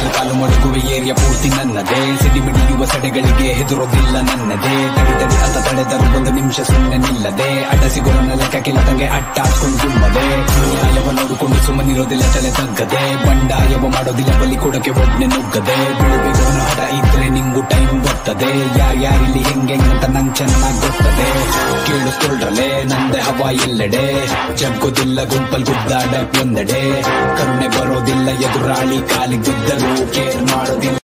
ಕಾಲು ಮೊಳಗುವೆ area ಪೂರ್ತಿ ನನ್ನದೇ ಸಿಡಿ ಮಿಡಿಯುವ ಸಡೆಗಳಿಗೆ ಹೆದರೋದಿಲ್ಲ ನನ್ನದೇ ತಡಿ ತಡಿ ಅಂತ ತಡೆದರು ಒಂದು ನಿಮಿಷ ಸುಮ್ಮನೆ ನಿಲ್ಲದೆ ಅಡ್ಡಸಿಗುರನ ಲೆಕ್ಕಕ್ಕಿಲ್ಲ ತಂಗೆ ಅಟ್ಟಾಡ್ಕೊಂಡು ಗುಮ್ಮದೆ ನ್ಯಾಯವ ನೋಡಿಕೊಂಡು ಸುಮ್ಮನಿರೋದಿಲ್ಲ ತಲೆ ತಗ್ಗದೆ ಬಂಡಾಯವ ಮಾಡೋದಿಲ್ಲ ಬಲಿ ಕೊಡಕ್ಕೆ ಒಬ್ನೆ ನುಗ್ಗದೆ ಬೆಳಿಬೇಕು ಹಠ ಇದ್ರೆ ನಿಂಗು ಟೈಮ್ ಬರ್ತದೆ ಯಾರ್ಯಾರಿಲ್ಲಿ ಹೆಂಗೆ ಅಂತ ನಂಗ್ ಚೆನ್ನಾಗ್ ಗೊತ್ತದೆ ಕೇಳಿಸ್ಕೊಳ್ರಲೆ ನಂದೆ ಹವಾ ಎಲ್ಲೆಡೆ ಜಗ್ಗೋದಿಲ್ಲ ಗುಂಪಲ್ ಗುದ್ದಾಡ ಒಂದೆಡೆ ಕರುಣೆ ಬರೋದಿಲ್ಲ ಎದುರಾಳಿ ಕಾಲಿಗೆ ಬಿದ್ದರು ಕೇರ್ ಮಾಡೋದಿಲ್ಲ